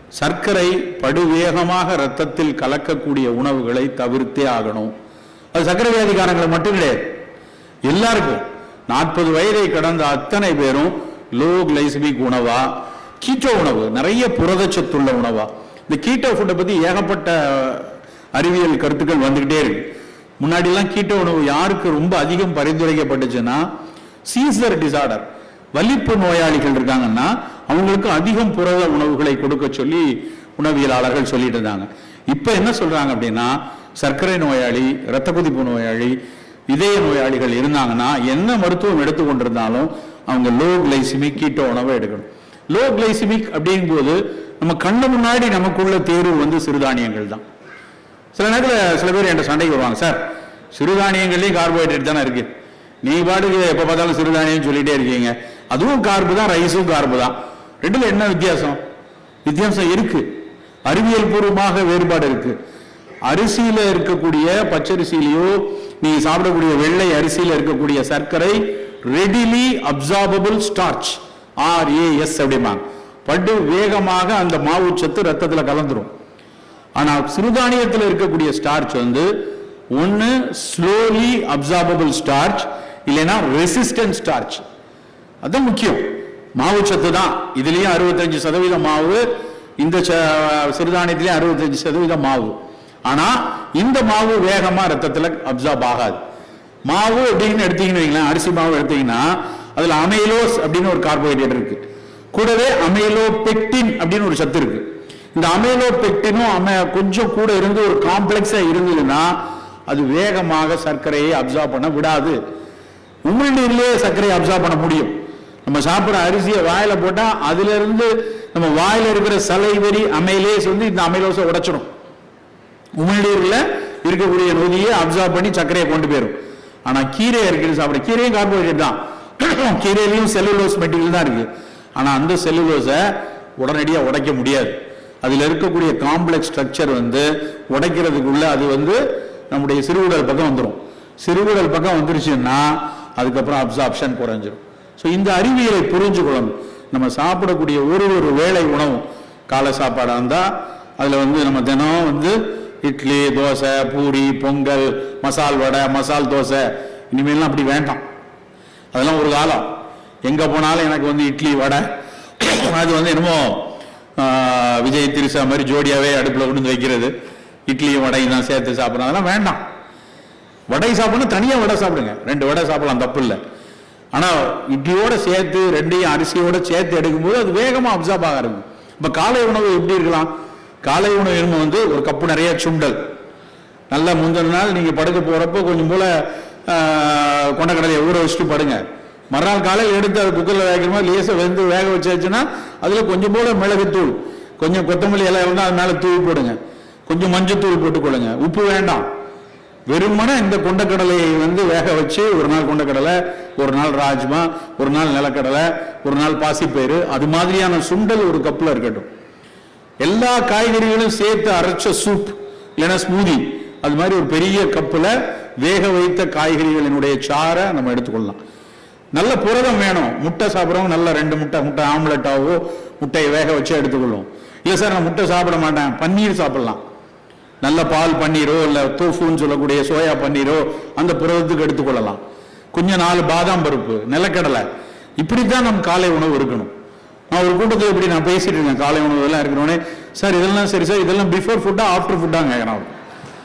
சர்க்கரை படுவேகமாக ரத்தத்தில் கலக்கக்கூடிய உணவுகளை தவிர்த்தே ஆகணும் அது சர்க்கரை வியாதிக்காரங்களை மட்டும் கிடையாது எல்லாருக்கும் நாற்பது வயதை கடந்த அத்தனை பேரும் லோ கிளைசமிக் உணவா கீட்டோ உணவு நிறைய புரதச்சத்துள்ள உணவா இந்த கீட்டோ ஃபுட்டை பத்தி ஏகப்பட்ட அறிவியல் கருத்துக்கள் வந்துகிட்டே இருக்கு முன்னாடிலாம் கீட்டோ உணவு யாருக்கு ரொம்ப அதிகம் பரிந்துரைக்கப்பட்டுச்சுன்னா சீசர் டிசார்டர் வலிப்பு நோயாளிகள் இருக்காங்கன்னா அவங்களுக்கு அதிகம் புரத உணவுகளை கொடுக்க சொல்லி உணவியலாளர்கள் சொல்லிட்டு இருந்தாங்க இப்ப என்ன சொல்றாங்க அப்படின்னா சர்க்கரை நோயாளி இரத்த கொதிப்பு நோயாளி இதய நோயாளிகள் இருந்தாங்கன்னா என்ன மருத்துவம் எடுத்துக்கொண்டிருந்தாலும் அவங்க லோ கிளைசிமிக் கீட்டோ உணவை எடுக்கணும் லோ கிளைசிமிக் அப்படிங்கும்போது நம்ம கண்ணு முன்னாடி நமக்குள்ள தேர்வு வந்து சிறுதானியங்கள் தான் சில நேரத்தில் சில பேர் என்கிட்ட சண்டைக்கு வருவாங்க சார் சிறுதானியங்கள்லயும் கார்போஹைட்ரேட் தானே இருக்கு நீ பாட்டுக்கு எப்போ பார்த்தாலும் சிறுதானியம் சொல்லிட்டே இருக்கீங்க அதுவும் கார்பு தான் ரைஸும் கார்பு தான் ரெண்டுல என்ன வித்தியாசம் வித்தியாசம் இருக்கு அறிவியல் பூர்வமாக வேறுபாடு இருக்கு அரிசியில இருக்கக்கூடிய பச்சரிசியிலையோ நீங்க சாப்பிடக்கூடிய வெள்ளை அரிசியில இருக்கக்கூடிய சர்க்கரை ரெடிலி அப்சார்பபிள் ஸ்டார்ச் ஆர்ஏஎஸ் அப்படிம்பாங்க படு வேகமாக அந்த மாவு சத்து ரத்தத்துல கலந்துரும் ஆனா சிறுதானியத்தில் இருக்கக்கூடிய ஸ்டார்ச் வந்து ஒன்னு ஸ்லோலி அப்சார்பபிள் ஸ்டார்ச் இல்லைன்னா ரெசிஸ்டன்ட் ஸ்டார்ச் அதான் முக்கியம் மாவு சத்து தான் இதுலயும் அறுபத்தஞ்சு சதவீதம் மாவு இந்த ச- சிறுதானியத்திலயும் அறுபத்தஞ்சு சதவீதம் மாவு ஆனா இந்த மாவு வேகமா ரத்தத்துல அப்சார்ப் ஆகாது மாவு அப்படின்னு எடுத்தீங்கன்னு வைங்களேன் அரிசி மாவு எடுத்தீங்கன்னா அதுல அமைலோஸ் அப்படின்னு ஒரு கார்போஹைட்ரேட் இருக்கு கூடவே அமைலோ பெக்டின் அப்படின்னு ஒரு சத்து இருக்கு இந்த அமைலோ பெக்டினும் அம கொஞ்சம் கூட இருந்து ஒரு காம்ப்ளெக்ஸா இருந்ததுன்னா அது வேகமாக சர்க்கரையை அப்சார்ப் பண்ண விடாது உமிழ்நீர்லயே சர்க்கரையை அப்சார்ப் பண்ண முடியும் நம்ம சாப்பிடுற அரிசியை வாயில போட்டா அதுல இருந்து நம்ம வாயில இருக்கிற சலைவரி அமைலேஸ் வந்து இந்த அமைலோஸை உடைச்சிடும் உமிழ்நீர்ல இருக்கக்கூடிய நொதியை அப்சார்ப் பண்ணி சர்க்கரையை கொண்டு போயிடும் ஆனா கீரை இருக்குது சாப்பிட கீரையும் கார்போஹைட்ரேட் தான் கீரையிலையும் செல்லுலோஸ் மெட்டீரியல் தான் இருக்கு ஆனா அந்த செல்லுலோஸை உடனடியா உடைக்க முடியாது அதுல இருக்கக்கூடிய காம்ப்ளெக்ஸ் ஸ்ட்ரக்சர் வந்து உடைக்கிறதுக்குள்ள அது வந்து நம்முடைய சிறுகுடல் பக்கம் வந்துடும் சிறுகுடல் பக்கம் வந்துருச்சுன்னா அதுக்கப்புறம் அப்சார்ப்ஷன் குறைஞ்சிரும் ஸோ இந்த அறிவியலை புரிஞ்சுக்கொள்ளணும் நம்ம சாப்பிடக்கூடிய ஒரு ஒரு வேளை உணவும் காலை சாப்பாடாக இருந்தால் அதில் வந்து நம்ம தினம் வந்து இட்லி தோசை பூரி பொங்கல் மசால் வடை மசால் தோசை இனிமேல்லாம் அப்படி வேண்டாம் அதெல்லாம் ஒரு காலம் எங்கே போனாலும் எனக்கு வந்து இட்லி வடை அது வந்து என்னமோ ஆஹ், விஜய் திரிசா மாதிரி ஜோடியாவே அடுப்பில் கொண்டு வந்து வைக்கிறது இட்லியும் வடையும் தான் சேர்த்து சாப்பிட்றோம் அதெல்லாம் வேண்டாம் வடை சாப்பிடணும் தனியாக வடை சாப்பிடுங்க ரெண்டு வடை சாப்பிடலாம் தப்பு இல்லை ஆனால் இட்லியோட சேர்த்து ரெண்டையும் அரிசியோட சேர்த்து எடுக்கும்போது அது வேகமாக அப்சார்ப் ஆக இருக்கும் இப்போ காலை உணவு எப்படி இருக்கலாம் காலை உணவு என்னமோ வந்து ஒரு கப்பு நிறைய சுண்டல் நல்லா முந்தின நாள் நீங்கள் படுக்க போகிறப்போ கொஞ்சம் போல ஆஹ், கொண்டக்கடலையை ஊற வச்சுட்டு படுங்க மறுநாள் காலையில் எடுத்து அது குக்கரில் வேகிற மாதிரி லேசாக வெந்து வேக வச்சாச்சுன்னா அதில் கொஞ்சம் போல மிளகுத்தூள் கொஞ்சம் கொத்தமல்லி இலை இருந்தால் அது மேலே தூவி போடுங்க கொஞ்சம் மஞ்சத்தூள் போட்டுக்கொள்ளுங்க உப்பு வேண்டாம் வெறுமனே இந்த கொண்டக்கடலையை வந்து வேக வச்சு ஒரு நாள் கொண்டக்கடலை ஒரு நாள் ராஜ்மா ஒரு நாள் நிலக்கடலை ஒரு நாள் பாசிப்பயிறு அது மாதிரியான சுண்டல் ஒரு கப்பில் இருக்கட்டும் எல்லா காய்கறிகளும் சேர்த்து அரைச்ச சூப் இல்லைன்னா ஸ்மூதி அது மாதிரி ஒரு பெரிய கப்பில் வேக வைத்த காய்கறிகளினுடைய சாறை நம்ம எடுத்துக்கொள்ளலாம் நல்ல புரதம் வேணும் முட்டை சாப்பிட்றவங்க நல்ல ரெண்டு முட்டை முட்டை ஆம்லெட்டாவோ முட்டையை வேக வச்சு எடுத்துக்கொள்ளும் இல்லை சார் நான் முட்டை சாப்பிட மாட்டேன் பன்னீர் சாப்பிடலாம் நல்ல பால் பன்னீரோ இல்லை தோஃபுன்னு சொல்லக்கூடிய சோயா பன்னீரோ அந்த புரதத்துக்கு எடுத்துக்கொள்ளலாம் கொஞ்சம் நாலு பாதாம் பருப்பு நிலக்கடலை இப்படித்தான் நம் காலை உணவு இருக்கணும் நான் ஒரு கூட்டத்தில் இப்படி நான் பேசிட்டு இருக்கேன் காலை உணவு எல்லாம் இருக்கிறோன்னே சார் இதெல்லாம் சரி சார் இதெல்லாம் பிஃபோர் ஃபுட்டா ஆஃப்டர் ஃபுட்டாங்க கேட்குறான் அவர்.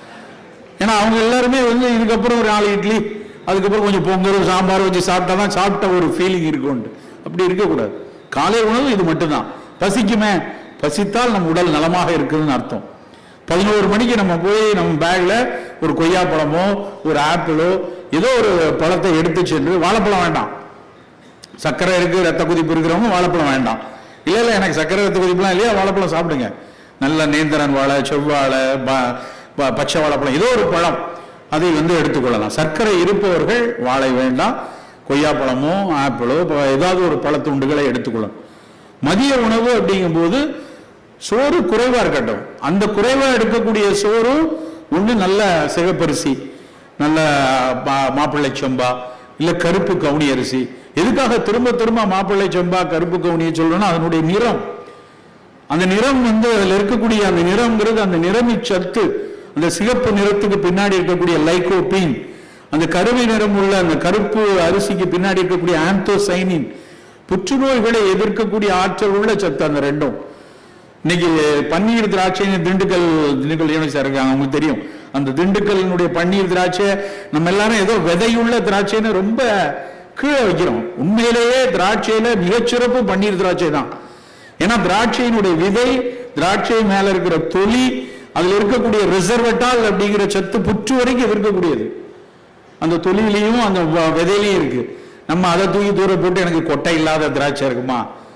ஏன்னா அவங்க எல்லாருமே வந்து இதுக்கப்புறம் ஒரு நாலு இட்லி அதுக்கப்புறம் கொஞ்சம் பொங்கல் சாம்பார் வச்சு சாப்பிட்டா தான் சாப்பிட்ட ஒரு ஃபீலிங் இருக்கும்ட்டு அப்படி இருக்கக்கூடாது காலை உணவு இது மட்டும்தான் பசிக்குமே பசித்தால் நம்ம உடல் நலமாக இருக்குதுன்னு அர்த்தம் பதினோரு மணிக்கு நம்ம போய் நம்ம பேக்ல ஒரு கொய்யா பழமோ ஒரு ஆப்பிளோ ஏதோ ஒரு பழத்தை எடுத்து சென்று வாழைப்பழம் வேண்டாம் சர்க்கரை இருக்கு ரத்த கொதிப்பு இருக்கிறவங்க வாழைப்பழம் வேண்டாம் இல்ல இல்ல எனக்கு சர்க்கரை ரத்த கொதிப்புலாம் இல்லையா வாழைப்பழம் சாப்பிடுங்க நல்ல நேந்திரன் வாழை செவ்வாழை ப- ப- பச்சை வாழைப்பழம் ஏதோ ஒரு பழம் அதை வந்து எடுத்துக்கொள்ளலாம் சர்க்கரை இருப்பவர்கள் வாழை வேண்டாம் கொய்யாப்பழமோ ஆப்பிளோ ப- ஏதாவது ஒரு பழத்துண்டுகளை எடுத்துக்கொள்ளணும் மதிய உணவு அப்படிங்கும்போது சோறு குறைவா இருக்கட்டும் அந்த குறைவா எடுக்கக்கூடிய சோறு ஒண்ணு நல்ல சிகப்பரிசி நல்ல மா- மாப்பிள்ளை சம்பா இல்ல கருப்பு கவுனி அரிசி எதுக்காக திரும்ப திரும்ப மாப்பிள்ளை சம்பா கருப்பு கவுனியை சொல்றோம்னா அதனுடைய நிறம் அந்த நிறம் வந்து அதுல இருக்கக்கூடிய அந்த நிறம்ங்கிறது அந்த நிறமி சத்து அந்த சிகப்பு நிறத்துக்கு பின்னாடி இருக்கக்கூடிய லைகோபீன் அந்த கருமை நிறம் உள்ள அந்த கருப்பு அரிசிக்கு பின்னாடி இருக்கக்கூடிய ஆந்தோசைனின் புற்றுநோய்களை எதிர்க்கக்கூடிய ஆற்றல் உள்ள சத்து அந்த ரெண்டும் இன்னைக்கு பன்னீர் திராட்சைன்னு திண்டுக்கல் திண்டுக்கல் யூனிவர்சிட்டி இருக்காங்க அவங்களுக்கு தெரியும் அந்த திண்டுக்கல்லினுடைய பன்னீர் திராட்சை நம்ம எல்லாரும் ஏதோ விதையுள்ள திராட்சைன்னு ரொம்ப கீழே வைக்கிறோம் உண்மையிலேயே திராட்சையில மிகச்சிறப்பு பன்னீர் திராட்சை தான் ஏன்னா திராட்சையினுடைய விதை திராட்சை மேல இருக்கிற தொலி அதுல இருக்கக்கூடிய ரிசர்வட்டால் அப்படிங்கிற சத்து புற்று வரைக்கும் எதிர்க்கக்கூடியது அந்த தொலிலையும் அந்த வ- விதையிலையும் இருக்கு நம்ம அதை தூக்கி தூர போட்டு எனக்கு கொட்டை இல்லாத திராட்சை இருக்குமா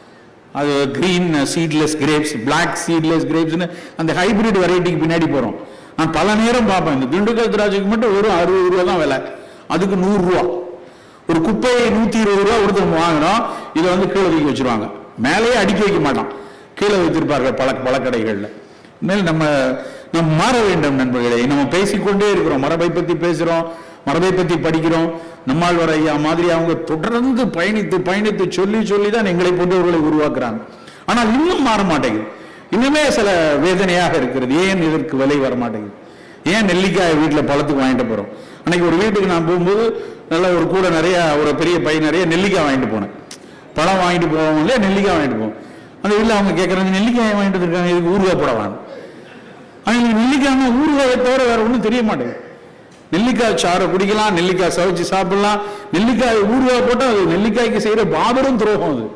அது green seedless grapes black seedless கிரேப்ஸ்னு அந்த ஹைபிரிட் வெரைட்டிக்கு பின்னாடி போறோம் நான் பல நேரம் பார்ப்பேன் இந்த திண்டுக்கல் திராட்சைக்கு மட்டும் வெறும் அறுபது ரூபா தான் விலை அதுக்கு நூறு ரூபா ஒரு குப்பையை நூத்தி இருபது ரூபா கொடுத்து வாங்கினோம் இதை வந்து கீழே தூக்கி வச்சிருவாங்க மேலேயே அடுக்கி வைக்க மாட்டான் கீழே வைத்திருப்பார்கள் பல பழக்கடைகள்ல மேல் நம்ம நம்ம மாற வேண்டும் நண்பர்களே நம்ம பேசிக்கொண்டே இருக்கிறோம் மரபை பத்தி பேசுறோம் மரபை பத்தி படிக்கிறோம் நம்மாழ்வார் ஐயா மாதிரி அவங்க தொடர்ந்து பயணித்து பயணித்து சொல்லி சொல்லி தான் எங்களை போன்றவர்களை உருவாக்குறாங்க ஆனால் இன்னும் மாற மாட்டேங்குது இன்னுமே சில வேதனையாக இருக்கிறது ஏன் இதற்கு விலை வர மாட்டேங்குது ஏன் நெல்லிக்காய் வீட்டில் பழத்துக்கு வாங்கிட்டு போறோம் அன்னைக்கு ஒரு வீட்டுக்கு நான் போகும்போது நல்ல ஒரு கூட நிறைய ஒரு பெரிய பை நிறைய நெல்லிக்காய் வாங்கிட்டு போனேன் பழம் வாங்கிட்டு போவோம் இல்லையா நெல்லிக்காய் வாங்கிட்டு போவோம் அந்த வீட்டில் அவங்க கேட்குறாங்க நெல்லிக்காய் வாங்கிட்டு இருக்காங்க இதுக்கு ஊறுகாய் போட வேணும் அவங்களுக்கு நெல்லிக்காய்னா ஊறுகாயை தவிர வேற ஒன்றும் தெரிய மாட்டேங்குது நெல்லிக்காய் சாறை குடிக்கலாம் நெல்லிக்காய் சவைச்சு சாப்பிடலாம் நெல்லிக்காய் ஊறுகாய் போட்டால் அது நெல்லிக்காய்க்கு செய்யற பாபரும் துரோகம் அது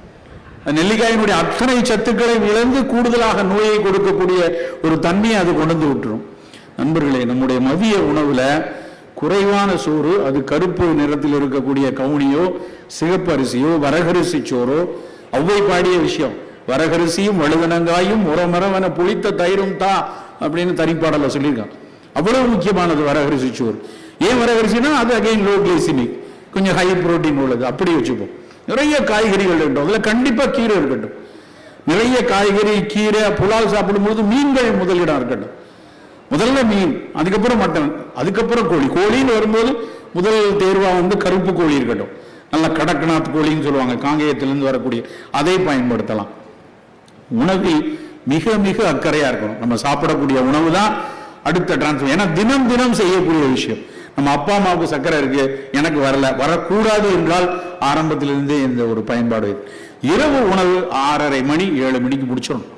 அந்த நெல்லிக்காயினுடைய அத்தனை சத்துக்களை இழந்து கூடுதலாக நோயை கொடுக்கக்கூடிய ஒரு தன்மையை அது கொண்டு வந்து விட்டுரும் நண்பர்களே நம்முடைய மதிய உணவுல குறைவான சோறு அது கருப்பு நிறத்தில் இருக்கக்கூடிய கவுனியோ சிகப்பு அரிசியோ வரகரிசி சோறோ ஒவ்வை பாடிய விஷயம் வரகரிசியும் வழுதனங்காயும் உரமரவன புளித்த தயிரும் தா அப்படின்னு தனிப்பாடல சொல்லியிருக்கான் அவ்வளவு முக்கியமானது வரகரிசி சோறு ஏன் வரகரிசினா அது அகைன் லோ கிளைசிமிக் கொஞ்சம் ஹை புரோட்டீன் உள்ளது அப்படி வச்சுப்போம் நிறைய காய்கறிகள் இருக்கட்டும் அதுல கண்டிப்பா கீரை இருக்கட்டும் நிறைய காய்கறி கீரை புலால் சாப்பிடும்போது மீன்கள் முதலிடம் இருக்கட்டும் முதல்ல மீன் அதுக்கப்புறம் மட்டன் அதுக்கப்புறம் கோழி கோழின்னு வரும்போது முதல் தேர்வா வந்து கருப்பு கோழி இருக்கட்டும் நல்ல கடக்நாத் கோழின்னு சொல்லுவாங்க காங்கேயத்திலிருந்து வரக்கூடிய அதை பயன்படுத்தலாம் உணவில் மிக மிக அக்கறையா இருக்கணும் நம்ம சாப்பிடக்கூடிய உணவு தான் அடுத்த டிரான்ஸ்ஃபர் ஏன்னா தினம் தினம் செய்யக்கூடிய விஷயம் நம்ம அப்பா அம்மாவுக்கு சர்க்கரை இருக்கு எனக்கு வரல வரக்கூடாது என்றால் ஆரம்பத்திலிருந்தே இந்த ஒரு பயன்பாடு இருக்கு. இரவு உணவு ஆறரை மணி ஏழு மணிக்கு முடிச்சிடணும்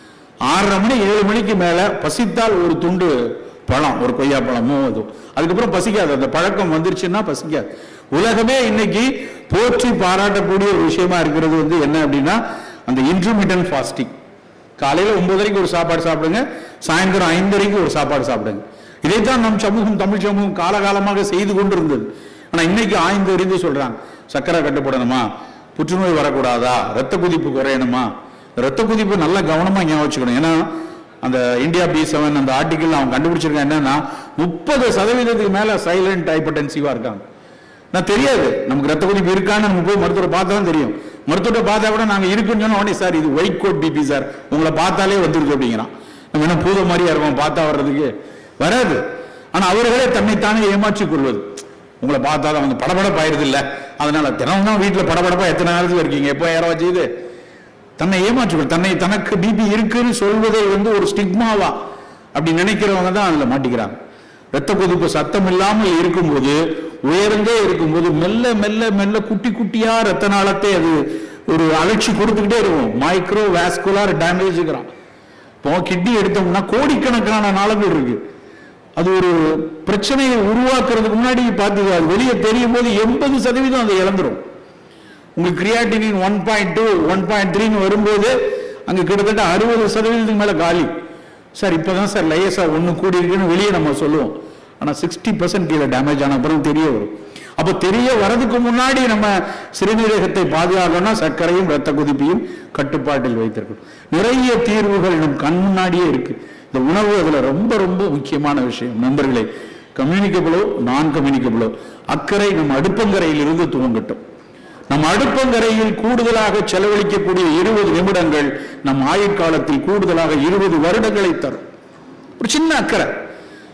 ஆறரை மணி ஏழு மணிக்கு மேல பசித்தால் ஒரு துண்டு பழம் ஒரு கொய்யா பழமோ அது அதுக்கப்புறம் பசிக்காது அந்த பழக்கம் வந்துருச்சுன்னா பசிக்காது உலகமே இன்னைக்கு போற்றி பாராட்டக்கூடிய ஒரு விஷயமா இருக்கிறது வந்து என்ன அப்படின்னா அந்த இன்டர்மீடியன்ட் ஃபாஸ்டிங் காலையில ஒன்பதரைக்கு ஒரு சாப்பாடு சாப்பிடுங்க சாயந்தரம் ஐந்தரைக்கு ஒரு சாப்பாடு சாப்பிடுங்க இதைத்தான் நம் சமூகம் தமிழ் சமூகம் காலகாலமாக செய்து கொண்டிருந்தது ஆனா இன்னைக்கு ஆய்ந்து அறிந்து சொல்றாங்க சக்கரை கட்டுப்படணுமா புற்றுநோய் வரக்கூடாதா ரத்த கொதிப்பு குறையணுமா ரத்த கொதிப்பு நல்லா கவனமா ஞாபகம் வச்சுக்கணும் ஏன்னா அந்த இந்தியா பி செவன் அந்த ஆர்டிக்கல் அவங்க கண்டுபிடிச்சிருக்காங்க என்னன்னா முப்பது சதவீதத்துக்கு மேல சைலண்ட் ஹைப்பர்டென்சிவா இருக்காங்க நான் தெரியாது நமக்கு ரத்த கொதிப்பு இருக்கான்னு நம்ம போய் மருத்துவரை பார்த்தா தான் தெரியும் மருத்துவரை பார்த்தா கூட நாங்க இருக்குன்னு சொன்ன உடனே சார் இது ஒயிட் கோட் பிபி சார் உங்களை பார்த்தாலே வந்துருது அப்படிங்கிறான் நம்ம என்ன பூத மாதிரியா இருக்கோம் பார்த்தா வர்றதுக்கு வராது ஆனா அவர்களே தன்னைத்தானே ஏமாற்றிக் கொள்வது உங்களை பார்த்தா தான் வந்து படபடப்பாயிருது இல்ல அதனால தினம் தான் வீட்டுல படபடப்பா எத்தனை நேரத்துல இருக்கீங்க எப்போ யாராவது செய்யுது தன்னை ஏமாற்றிக்கொள் தன்னை தனக்கு பிபி இருக்குன்னு சொல்வதை வந்து ஒரு ஸ்டிக்மாவா அப்படி நினைக்கிறவங்க தான் அதுல மாட்டிக்கிறாங்க ரத்த கொதிப்பு சத்தம் இல்லாமல் இருக்கும்போது உயர்ந்தே இருக்கும்போது மெல்ல மெல்ல மெல்ல குட்டி குட்டியா ரத்த நாளத்தை அது ஒரு அலட்சி கொடுத்துக்கிட்டே இருக்கும் மைக்ரோ வாஸ்குலார் டேமேஜ்ங்கிறான் இப்போ கிட்னி எடுத்தோம்னா கோடிக்கணக்கான நாளங்கள் இருக்கு அது ஒரு பிரச்சனையை உருவாக்குறதுக்கு முன்னாடி பார்த்து அது வெளியே தெரியும் போது எண்பது சதவீதம் அதை இழந்துரும் உங்களுக்கு creatinine one point two one point த்ரீன்னு வரும்போது அங்க கிட்டத்தட்ட அறுபது சதவீதத்துக்கு மேல காலி சார் இப்பதான் சார் லேசா ஒண்ணு கூடி இருக்குன்னு வெளியே நம்ம சொல்லுவோம் ஆனா சிக்ஸ்டி பர்சன்ட் கீழே டேமேஜ் ஆன அப்புறம் தெரிய வரும் அப்ப தெரிய வரதுக்கு முன்னாடி நம்ம சிறுநீரகத்தை பாதுகாக்கணும்னா சர்க்கரையும் ரத்த கொதிப்பையும் கட்டுப்பாட்டில் வைத்திருக்கணும் நிறைய தீர்வுகள் நம் கண் முன்னாடியே இருக்கு இந்த உணவு அதுல ரொம்ப ரொம்ப முக்கியமான விஷயம் நண்பர்களே கம்யூனிகபிளோ நான் கம்யூனிகபிளோ அக்கறை நம் அடுப்பங்கரையில் இருந்து துவங்கட்டும் நம் அடுப்பங்கரையில் கூடுதலாக செலவழிக்கக்கூடிய இருபது நிமிடங்கள் நம் ஆயுட்காலத்தில் கூடுதலாக இருபது வருடங்களை தரும் ஒரு சின்ன அக்கறை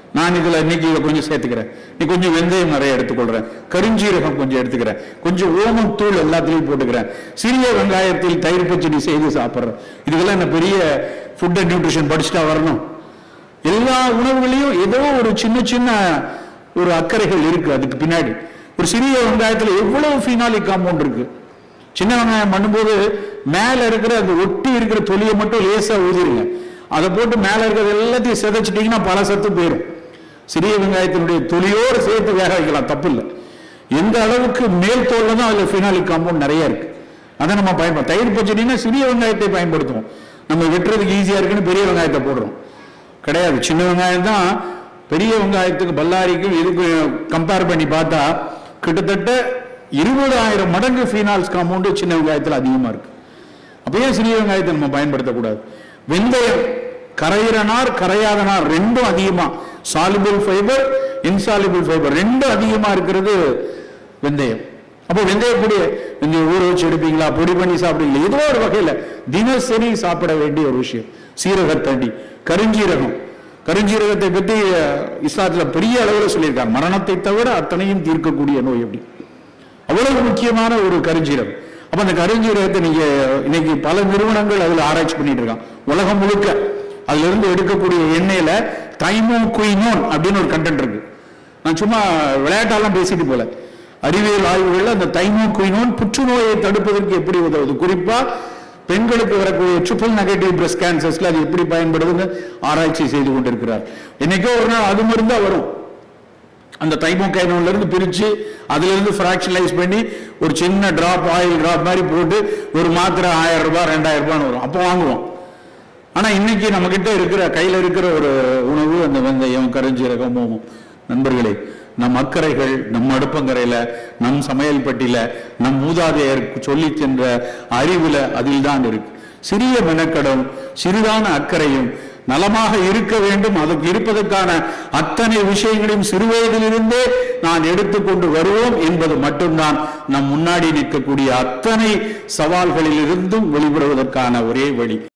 நான் இதுல இன்னைக்கு இதை கொஞ்சம் சேர்த்துக்கிறேன் நீ கொஞ்சம் வெந்தயம் நிறைய எடுத்துக்கொள்றேன் கருஞ்சீரகம் கொஞ்சம் எடுத்துக்கிறேன் கொஞ்சம் ஓமம் தூள் எல்லாத்துலயும் போட்டுக்கிறேன் சிறிய வெங்காயத்தில் தயிர் பச்சடி செய்து சாப்பிட்றேன் இதுக்கெல்லாம் என்ன பெரிய ஃபுட் அண்ட் நியூட்ரிஷன் படிச்சுட்டா வரணும் எல்லா உணவுகளையும் ஏதோ ஒரு சின்ன சின்ன ஒரு அக்கறைகள் இருக்கு அதுக்கு பின்னாடி ஒரு சிறிய வெங்காயத்துல எவ்வளவு ஃபினாலிக் காம்பவுண்ட் இருக்கு சின்ன வெங்காயம் பண்ணும்போது மேல இருக்கிற அந்த ஒட்டி இருக்கிற தொலியை மட்டும் லேசா ஊதிருங்க அதை போட்டு மேல இருக்கிறது எல்லாத்தையும் சிதைச்சிட்டீங்கன்னா பல சத்து போயிடும் சிறிய வெங்காயத்தினுடைய தொலியோடு சேர்த்து வேக வைக்கலாம் தப்பு இல்லை எந்த அளவுக்கு மேல் தோல்ல தான் அதுல ஃபினாலிக் காம்பவுண்ட் நிறைய இருக்கு அதை நம்ம பயன்படுத்த தயிர் பச்சடினா சிறிய வெங்காயத்தை பயன்படுத்துவோம் நம்ம வெட்டுறதுக்கு ஈஸியா இருக்குன்னு பெரிய வெங்காயத்தை போடுறோம் கிடையாது சின்ன வெங்காயம் தான் பெரிய வெங்காயத்துக்கு பல்லாரிக்கும் இதுக்கு கம்பேர் பண்ணி பார்த்தா கிட்டத்தட்ட இருபதாயிரம் மடங்கு ஃபீனால்ஸ் காம்பவுண்டு சின்ன வெங்காயத்தில் அதிகமா இருக்கு அப்ப ஏன் சிறிய வெங்காயத்தை நம்ம பயன்படுத்தக்கூடாது வெந்தயம் கரையிற நார் கரையாத நார் ரெண்டும் அதிகமா சாலிபிள் ஃபைபர் இன்சாலிபிள் ஃபைபர் ரெண்டும் அதிகமா இருக்கிறது வெந்தயம் அப்போ வெந்தய பொடியை வெந்தயம் ஊற வச்சு எடுப்பீங்களா பொடி பண்ணி சாப்பிடுவீங்களா ஏதோ ஒரு வகையில தினசரி சாப்பிட வேண்டிய ஒரு விஷயம் சீரகத்தண்டி கருஞ்சீரகம் கருஞ்சீரகத்தை பற்றி அஹ், இஸ்லாத்துல பெரிய அளவில் சொல்லியிருக்காங்க மரணத்தை தவிர அத்தனையும் தீர்க்கக்கூடிய நோய் அப்படி அவ்வளவு முக்கியமான ஒரு கருஞ்சீரகம் அப்ப அந்த கருஞ்சீரகத்தை நீங்க இன்னைக்கு பல நிறுவனங்கள் அதுல ஆராய்ச்சி பண்ணிட்டு இருக்காங்க உலகம் முழுக்க அதுல இருந்து எடுக்கக்கூடிய எண்ணெயில தைமோ குயினோன் அப்படின்னு ஒரு கண்டென்ட் இருக்கு நான் சும்மா விளையாட்டாலாம் பேசிட்டு போல அறிவியல் ஆய்வுகள்ல அந்த தைமோ குயினோன் புற்றுநோயை தடுப்பதற்கு எப்படி உதவுது குறிப்பா பெண்களுக்கு வரக்கூடிய ட்ரிபிள் நெகட்டிவ் பிரஸ்ட் கேன்சர்ஸ்ல அது எப்படி பயன்படுதுன்னு ஆராய்ச்சி செய்து கொண்டிருக்கிறார் என்னைக்கோ ஒரு நாள் அது மருந்தா வரும் அந்த தைமோகைனோன்ல இருந்து பிரிச்சு அதுல இருந்து ஃபிராக்ஷனலைஸ் பண்ணி ஒரு சின்ன டிராப் ஆயில் டிராப் மாதிரி போட்டு ஒரு மாத்திரை ஆயிரம் ரூபாய் ரெண்டாயிரம் ரூபான்னு வரும் அப்போ வாங்குவோம் ஆனா இன்னைக்கு நம்ம கிட்ட இருக்கிற கையில இருக்கிற ஒரு உணவு அந்த வெந்தயம் கருஞ்சீரகம் ஓமம் நண்பர்களே நம் அக்கறைகள் நம் அடுப்பங்கரையில நம் சமையல் பட்டியில நம் மூதாதையர் சொல்லி சென்ற அறிவுல அதில் தான் இருக்கு சிறிய மெனக்கடும் சிறிதான அக்கறையும் நலமாக இருக்க வேண்டும் அதுக்கு இருப்பதற்கான அத்தனை விஷயங்களையும் சிறுவயதிலிருந்தே நான் எடுத்துக்கொண்டு வருவோம் என்பது மட்டும்தான் நம் முன்னாடி நிற்கக்கூடிய அத்தனை சவால்களிலிருந்தும் வெளிப்படுவதற்கான ஒரே வழி